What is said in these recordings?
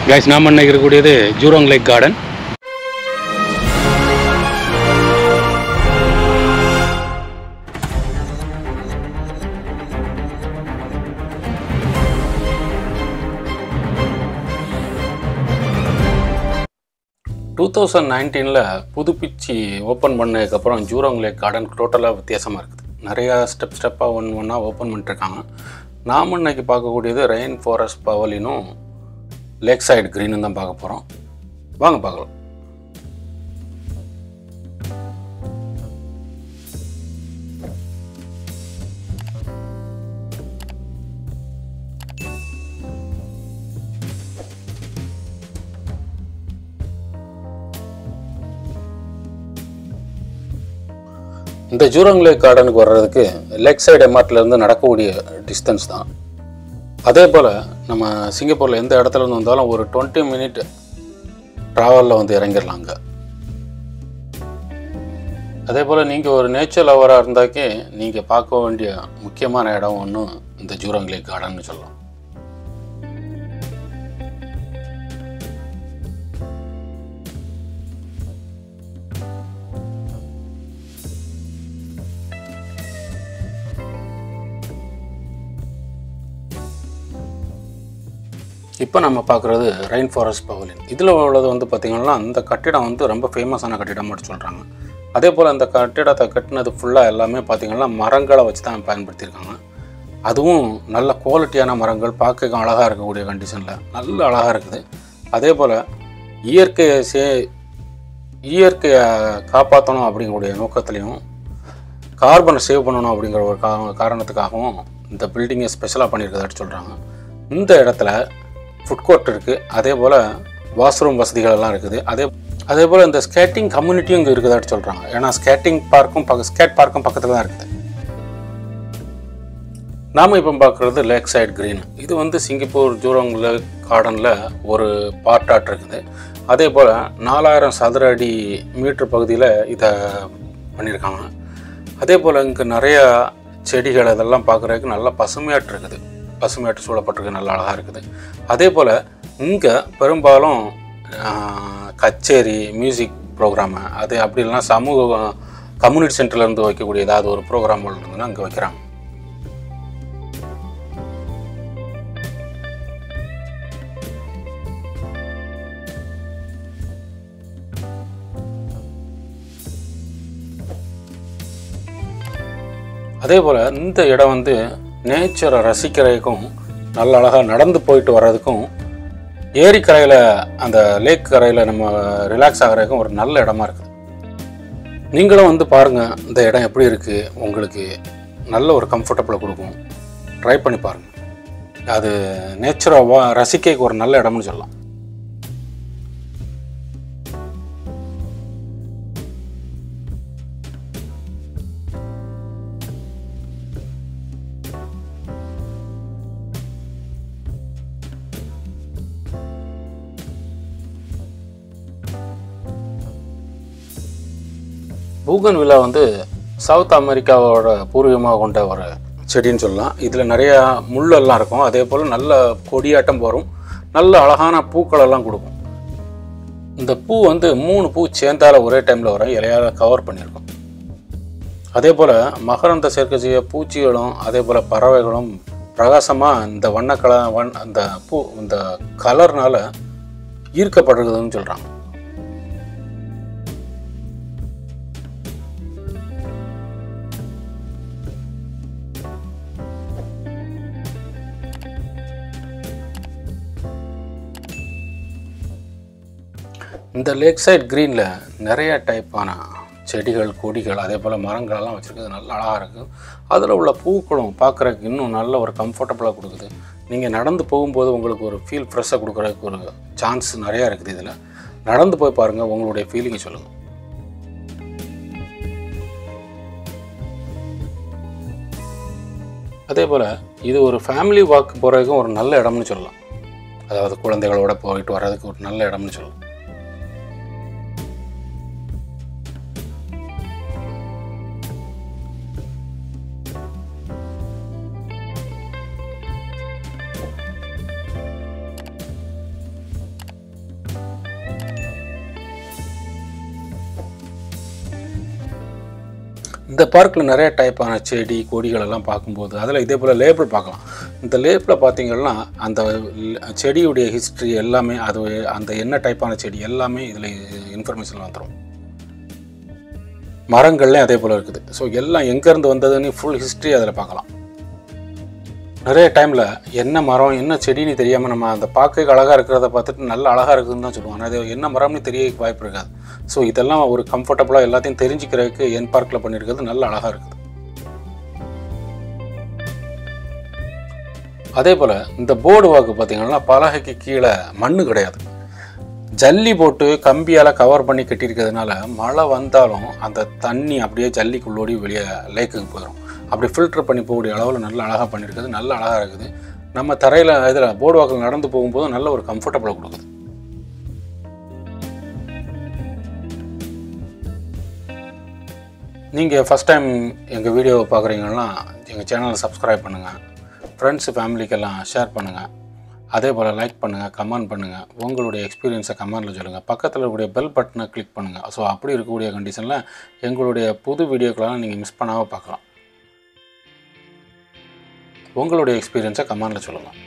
guys நாம் இன்னைக்கு இருக்கக்கூடியது Jurong lake garden two thousand நைன்டீனில் புதுப்பிச்சு ஓப்பன் பண்ணதுக்கப்புறம் ஜூரோங் லேக் கார்டன் டோட்டலாக வித்தியாசமாக இருக்குது நிறையா ஸ்டெப் ஸ்டெப்பாக ஒன்று ஒன்றா ஓப்பன் பண்ணிட்டுருக்காங்க நாம் இன்னைக்கு பார்க்கக்கூடியது ரெயின் ஃபாரஸ்ட் பவலினும் லேக் சைடு க்ரீனும் தான் பார்க்க போகிறோம் வாங்க பார்க்கலாம் இந்த ஜூரங் லேக் கார்டனுக்கு வர்றதுக்கு லேக் சைடு எம்ஆர்ட்லேருந்து நடக்கக்கூடிய டிஸ்டன்ஸ் தான் அதே போல் நம்ம சிங்கப்பூரில் எந்த இடத்துல இருந்து வந்தாலும் ஒரு டுவெண்ட்டி மினிட் ட்ராவலில் வந்து இறங்கிடலாம் அங்கே அதே போல் நீங்கள் ஒரு நேச்சர் லவராக இருந்தாக்கே நீங்கள் பார்க்க வேண்டிய முக்கியமான இடம் ஒன்று இந்த ஜூரங் லேக் கார்டன்னு சொல்லலாம் இப்போ நம்ம பார்க்குறது ரெயின் ஃபாரஸ்ட் பவலின் இதில் உள்ளது வந்து பார்த்திங்கன்னா அந்த கட்டிடம் வந்து ரொம்ப ஃபேமஸான கட்டிடம் மட்டும் சொல்கிறாங்க அதே போல் அந்த கட்டிடத்தை கட்டினது ஃபுல்லாக எல்லாமே பார்த்திங்கன்னா மரங்களை வச்சு தான் பயன்படுத்தியிருக்காங்க அதுவும் நல்ல குவாலிட்டியான மரங்கள் பார்க்க அழகாக இருக்கக்கூடிய கண்டிஷனில் நல்ல அழகாக இருக்குது அதே போல் இயற்கையை சே இயற்கையை காப்பாற்றணும் அப்படிங்கக்கூடிய நோக்கத்துலேயும் கார்பனை சேவ் பண்ணணும் அப்படிங்கிற ஒரு கா காரணத்துக்காகவும் இந்த பில்டிங்கை ஸ்பெஷலாக பண்ணியிருக்கதாட்டு சொல்கிறாங்க இந்த இடத்துல ஃபுட் கோர்ட் இருக்குது அதே போல் வாஷ்ரூம் வசதிகள் எல்லாம் இருக்குது அதே அதே போல் இந்த ஸ்கேட்டிங் கம்யூனிட்டியும் இங்கே இருக்குதாட்டு சொல்கிறாங்க ஏன்னா ஸ்கேட்டிங் பார்க்கும் பக்க ஸ்கேட் பார்க்கும் பக்கத்தில் தான் இருக்குது நாம் இப்போ பார்க்குறது லேக் சைடு க்ரீன் இது வந்து சிங்கப்பூர் ஜூரோங் லேக் கார்டனில் ஒரு பார்ட்டாட் இருக்குது அதே போல் நாலாயிரம் சதுர அடி மீட்டர் பகுதியில் இதை பண்ணியிருக்காங்க அதே போல் இங்கே நிறைய செடிகள் இதெல்லாம் பார்க்குறதுக்கு நல்லா பசுமையாட்டு இருக்குது பசுமையாட்டு சூழப்பட்டிருக்கு நல்லா அழகாக இருக்குது அதே போல் இங்கே பெரும்பாலும் ஆஹ், கச்சேரி மியூசிக் ப்ரோக்ராமு அது அப்படி இல்லைன்னா சமூக கம்யூனிட்டி சென்டர்லேருந்து வைக்கக்கூடிய ஏதாவது ஒரு ப்ரோக்ராம்கள் இருந்ததுன்னா அங்கே வைக்கிறாங்க அதே போல் இந்த இடம் வந்து நேச்சரை ரசிக்கிறதுக்கும் நல்ல அழகாக நடந்து போயிட்டு வர்றதுக்கும் ஏரிக்கரையில் அந்த லேக் கரையில் நம்ம ரிலாக்ஸ் ஆகிறதுக்கும் ஒரு நல்ல இடமா இருக்குது நீங்களும் வந்து பாருங்கள் இந்த இடம் எப்படி இருக்குது உங்களுக்கு நல்ல ஒரு கம்ஃபர்டபுளை கொடுக்கும் ட்ரை பண்ணி பாருங்கள் அது நேச்சரை வா ரசிக்க ஒரு நல்ல இடம்னு சொல்லலாம் பூகன் வில்லா வந்து சவுத் அமெரிக்காவோட பூர்வீகமாக கொண்ட ஒரு செடின்னு சொல்லலாம் இதில் நிறையா முள்ளெல்லாம் இருக்கும் அதே போல் நல்ல கொடியாட்டம் வரும் நல்ல அழகான பூக்கள் எல்லாம் கொடுக்கும் இந்த பூ வந்து மூணு பூ சேர்ந்தால ஒரே டைமில் வரும் இலையால கவர் பண்ணியிருக்கும் அதே போல் மகரந்த சேர்க்கை செய்ய பூச்சிகளும் அதே போல் பறவைகளும் பிரகாசமாக இந்த வண்ண கல வண் அந்த பூ இந்த கலர்னால ஈர்க்கப்படுறதுன்னு சொல்கிறாங்க இந்த லேக் சைட் க்ரீனில் நிறைய டைப்பான செடிகள் கொடிகள் அதே போல் மரங்கள் எல்லாம் வச்சுருக்குது நல்ல அழகாக இருக்குது அதில் உள்ள பூக்களும் பார்க்குறதுக்கு இன்னும் நல்ல ஒரு கம்ஃபர்டபுளாக கொடுக்குது நீங்கள் நடந்து போகும்போது உங்களுக்கு ஒரு ஃபீல் ஃப்ரெஷ்ஷாக கொடுக்குறதுக்கு ஒரு சான்ஸ் நிறையா இருக்குது இதில் நடந்து போய் பாருங்கள் உங்களுடைய ஃபீலிங்கை சொல்லுங்கள் அதே போல் இது ஒரு ஃபேமிலி வாக் போகிறதுக்கும் ஒரு நல்ல இடம்னு சொல்லலாம் அதாவது குழந்தைகளோட போயிட்டு வர்றதுக்கு ஒரு நல்ல இடம்னு சொல்லலாம் இந்த பார்க்கில் நிறைய டைப்பான செடி கொடிகள் எல்லாம் பார்க்கும்போது அதில் இதே போல் லேபிள் பார்க்கலாம் இந்த லேபிளில் பார்த்தீங்கன்னா அந்த ல- செடியுடைய ஹிஸ்ட்ரி எல்லாமே அது அந்த என்ன டைப்பான செடி எல்லாமே இதில் இன்ஃபர்மேஷன் வந்துடும் மரங்கள்லேயும் அதே போல் இருக்குது ஸோ எல்லாம் எங்கேருந்து வந்ததுன்னு ஃபுல் ஹிஸ்ட்ரி அதில் பார்க்கலாம் நிறைய டைமில் என்ன மரம் என்ன செடின்னு தெரியாமல் நம்ம அந்த பார்க்க அழகாக இருக்கிறத பார்த்துட்டு நல்ல அழகாக இருக்குதுன்னு தான் சொல்லுவோம் ஆனால் அது என்ன மரம்னு தெரிய வாய்ப்பு இருக்காது ஸோ இதெல்லாம் ஒரு கம்ஃபர்டபுளாக எல்லாத்தையும் தெரிஞ்சுக்கிறதுக்கு என் பார்க்கில் பண்ணியிருக்கிறது நல்ல அழகாக இருக்குது அதே போல் இந்த போர்டு வாக்கு பார்த்தீங்கன்னா பலகைக்கு கீழே மண்ணு கிடையாது ஜல்லி போட்டு கம்பியால் கவர் பண்ணி கட்டியிருக்கிறதுனால மழை வந்தாலும் அந்த தண்ணி அப்படியே ஜல்லிக்குள்ளோடி வெளியே லேக்குக்கு போயிடும் அப்படி ஃபில்டர் பண்ணி போகக்கூடிய அளவில் நல்ல அழகாக பண்ணியிருக்குது நல்ல அழகாக இருக்குது நம்ம தரையில் இதில் போர்டு வாக்கில் நடந்து போகும்போது நல்ல ஒரு கம்ஃபர்டபுளை கொடுக்குது நீங்கள் ஃபஸ்ட் டைம் எங்கள் வீடியோவை பார்க்குறீங்கன்னா எங்கள் சேனலை சப்ஸ்கிரைப் பண்ணுங்கள் ஃப்ரெண்ட்ஸு ஃபேமிலிக்கெல்லாம் ஷேர் பண்ணுங்கள் அதே போல் லைக் பண்ணுங்கள் கமெண்ட் பண்ணுங்கள் உங்களுடைய எக்ஸ்பீரியன்ஸை கமெண்டில் சொல்லுங்கள் பக்கத்தில் இருக்கக்கூடிய பெல் பட்டனை கிளிக் பண்ணுங்கள் ஸோ அப்படி இருக்கக்கூடிய கண்டிஷனில் எங்களுடைய புது வீடியோக்களெல்லாம் நீங்கள் மிஸ் பண்ணாமல் பார்க்கலாம் உங்களுடைய எக்ஸ்பீரியன்ஸை கமெண்டில் சொல்லுங்கள்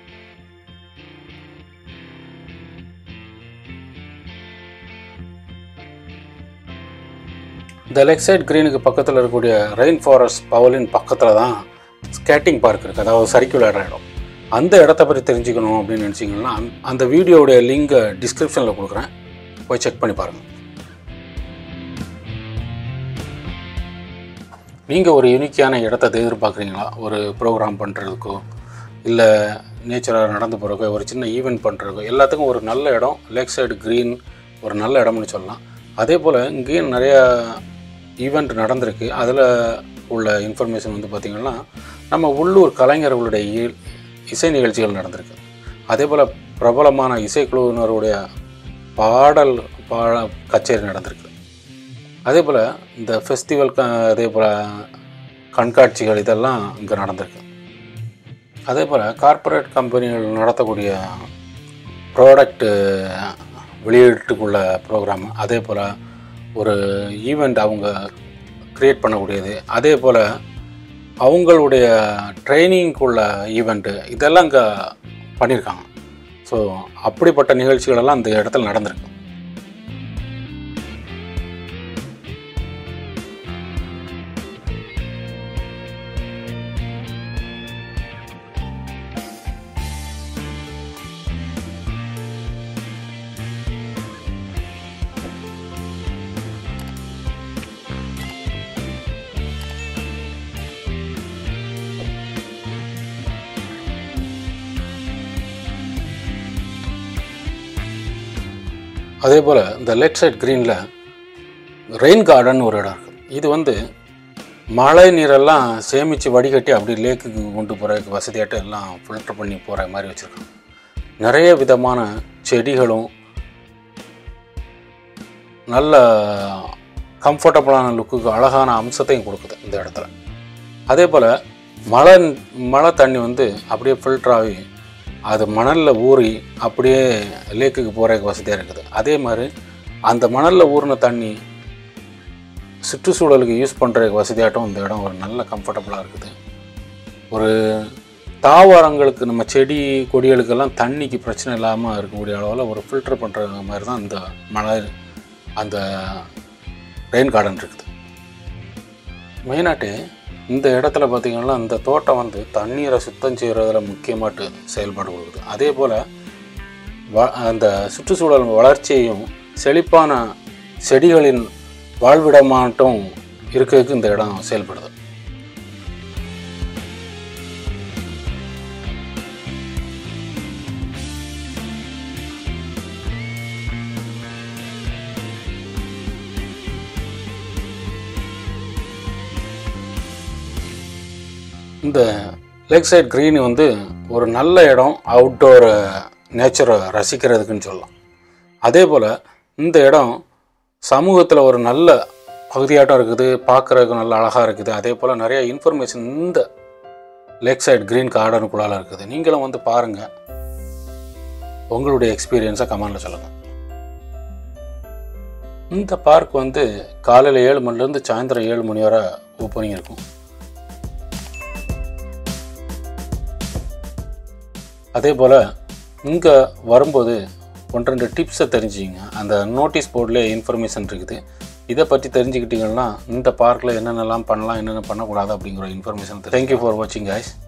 இந்த லெக் சைட் க்ரீனுக்கு பக்கத்தில் இருக்கக்கூடிய ரெயின் ஃபாரஸ்ட் பவலின் பக்கத்தில் தான் ஸ்கேட்டிங் பார்க் இருக்குது அதாவது சறுக்கி விளையாடுற இடம் அந்த இடத்த பற்றி தெரிஞ்சுக்கணும் அப்படின்னு நினச்சிங்கன்னா அந்த வீடியோடைய லிங்கை டிஸ்கிரிப்ஷனில் கொடுக்குறேன் போய் செக் பண்ணி பாருங்கள் நீங்கள் ஒரு யூனிக்கான இடத்த எதிர்பார்க்குறீங்களா ஒரு ப்ரோக்ராம் பண்ணுறதுக்கோ இல்லை நேச்சராக நடந்து போகிறக்கோ ஒரு சின்ன ஈவெண்ட் பண்ணுறதுக்கோ எல்லாத்துக்கும் ஒரு நல்ல இடம் லேக் சைடு க்ரீன் ஒரு நல்ல இடம்னு சொல்லலாம் அதே போல் இங்கேயும் நிறையா ஈவெண்ட் நடந்திருக்கு அதில் உள்ள இன்ஃபர்மேஷன் வந்து பார்த்திங்கன்னா நம்ம உள்ளூர் கலைஞர்களுடைய இ- இசை நிகழ்ச்சிகள் நடந்திருக்கு அதே போல் பிரபலமான இசைக்குழுவினருடைய பாடல் பா கச்சேரி நடந்திருக்கு அதே போல் இந்த ஃபெஸ்டிவல் க அதே போல் கண்காட்சிகள் இதெல்லாம் இங்கே நடந்திருக்கு அதே போல் கார்ப்பரேட் கம்பெனிகள் நடத்தக்கூடிய ப்ராடக்ட்டு வெளியீட்டுக்குள்ள ப்ரோக்ராம் அதே போல் ஒரு ஈவெண்ட் அவங்க க்ரியேட் பண்ணக்கூடியது அதே போல் அவங்களுடைய ட்ரைனிங்குள்ள ஈவெண்ட்டு இதெல்லாம் இங்கே பண்ணியிருக்காங்க ஸோ அப்படிப்பட்ட நிகழ்ச்சிகளெல்லாம் இந்த இடத்துல நடந்திருக்கு அதே போல் இந்த லெஃப்ட் சைட் க்ரீனில் ரெயின் கார்டன் ஒரு இடம் இருக்குது இது வந்து மழை நீரெல்லாம் சேமித்து வடிகட்டி அப்படி லேக்குக்கு கொண்டு போகிறதுக்கு வசதியாட்டு எல்லாம் ஃபில்டர் பண்ணி போகிற மாதிரி வச்சுருக்காங்க நிறைய விதமான செடிகளும் நல்ல கம்ஃபர்டபுளான லுக்குக்கு அழகான அம்சத்தையும் கொடுக்குது இந்த இடத்துல அதே போல் மழை மழை தண்ணி வந்து அப்படியே ஃபில்டர் ஆகி அது மணலில் ஊறி அப்படியே லேக்குக்கு போகிறதுக்கு வசதியாக இருக்குது அதே மாதிரி அந்த மணலில் ஊறின தண்ணி சுற்றுச்சூழலுக்கு யூஸ் பண்ணுறதுக்கு வசதியாட்டும் இந்த இடம் ஒரு நல்ல கம்ஃபர்டபுளாக இருக்குது ஒரு தாவரங்களுக்கு நம்ம செடி கொடிகளுக்கெல்லாம் தண்ணிக்கு பிரச்சனை இல்லாமல் இருக்கக்கூடிய அளவில் ஒரு ஃபில்டர் பண்ணுற மாதிரி தான் இந்த மழை அந்த ரெயின் கார்டன் இருக்குது மெயினாட்டு இந்த இடத்துல பார்த்திங்கன்னா இந்த தோட்டம் வந்து தண்ணீரை சுத்தம் செய்கிறதுல முக்கியமாட்டு செயல்பாடு கொடுக்குது அதே போல் வ அந்த சுற்றுச்சூழல் வளர்ச்சியையும் செழிப்பான செடிகளின் வாழ்விடமாட்டும் இருக்கிறதுக்கு இந்த இடம் செயல்படுது இந்த லேக் சைட் க்ரீன் வந்து ஒரு நல்ல இடம் அவுட்டோர் நேச்சரை ரசிக்கிறதுக்குன்னு சொல்லலாம் அதே போல் இந்த இடம் சமூகத்தில் ஒரு நல்ல பகுதியாட்டம் இருக்குது பார்க்குறதுக்கு நல்ல அழகாக இருக்குது அதே போல் நிறைய இன்ஃபர்மேஷன் இந்த லேக் சைட் க்ரீன் கார்டனுக்குள்ளால இருக்குது நீங்களும் வந்து பாருங்கள் உங்களுடைய எக்ஸ்பீரியன்ஸை கமெண்டில் சொல்லுங்கள் இந்த பார்க் வந்து காலையில் ஏழு மணிலேருந்து சாயந்தரம் ஏழு மணி வரை ஓப்பனிங் இருக்கும் அதே போல் இங்கே வரும்போது ஒன்று ரெண்டு டிப்ஸை தெரிஞ்சுங்க அந்த நோட்டீஸ் போர்டில் இன்ஃபர்மேஷன் இருக்குது இதை பற்றி தெரிஞ்சுக்கிட்டிங்கன்னா இந்த பார்க்கில் என்னென்னலாம் பண்ணலாம் என்னென்ன பண்ணக்கூடாது அப்படிங்கிற இன்ஃபர்மேஷன் தேங்க்யூ ஃபார் வாட்சிங் guys